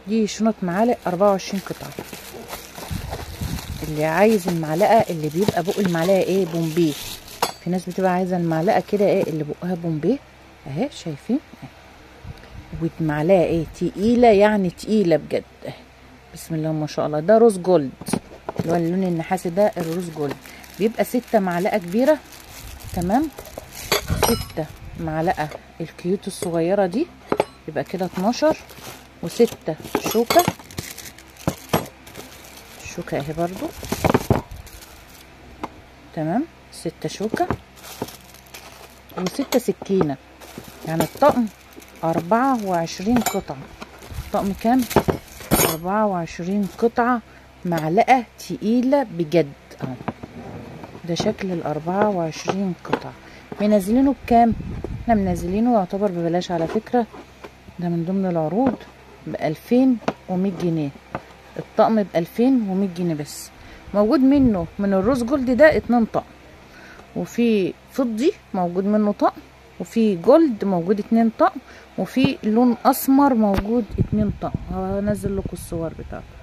دي شنط معالق 24 قطعه اللي عايز المعلقه اللي بيبقى بق المعلقه ايه بومبيه في ناس بتبقى عايزه المعلقه كده ايه اللي بقها بومبيه اهي شايفين اهي والمعلقه ايه تقيله يعني تقيله بجد اهي بسم الله ما شاء الله ده روز جولد اللي هو اللون النحاسي ده الروز جولد بيبقى ستة معلقه كبيره تمام ستة معلقه الكيوت الصغيره دي يبقى كده 12 وستة شوكه شوكه اهي برضو تمام ستة شوكه وستة سكينه يعني الطقم أربعة وعشرين قطعة الطقم كام؟ أربعة وعشرين قطعة معلقة تقيلة بجد اهو ده شكل الأربعة وعشرين قطعة منزلينه بكام؟ احنا منزلينه يعتبر ببلاش على فكرة ده من ضمن العروض بألفين ومية جنيه الطقم بألفين ومية جنيه بس موجود منه من الروز جولد ده اتنين طقم وفي فضي موجود منه طقم وفي جولد موجود اتنين طقم وفي لون اسمر موجود اتنين طقم هنزل لكم الصور بتاعته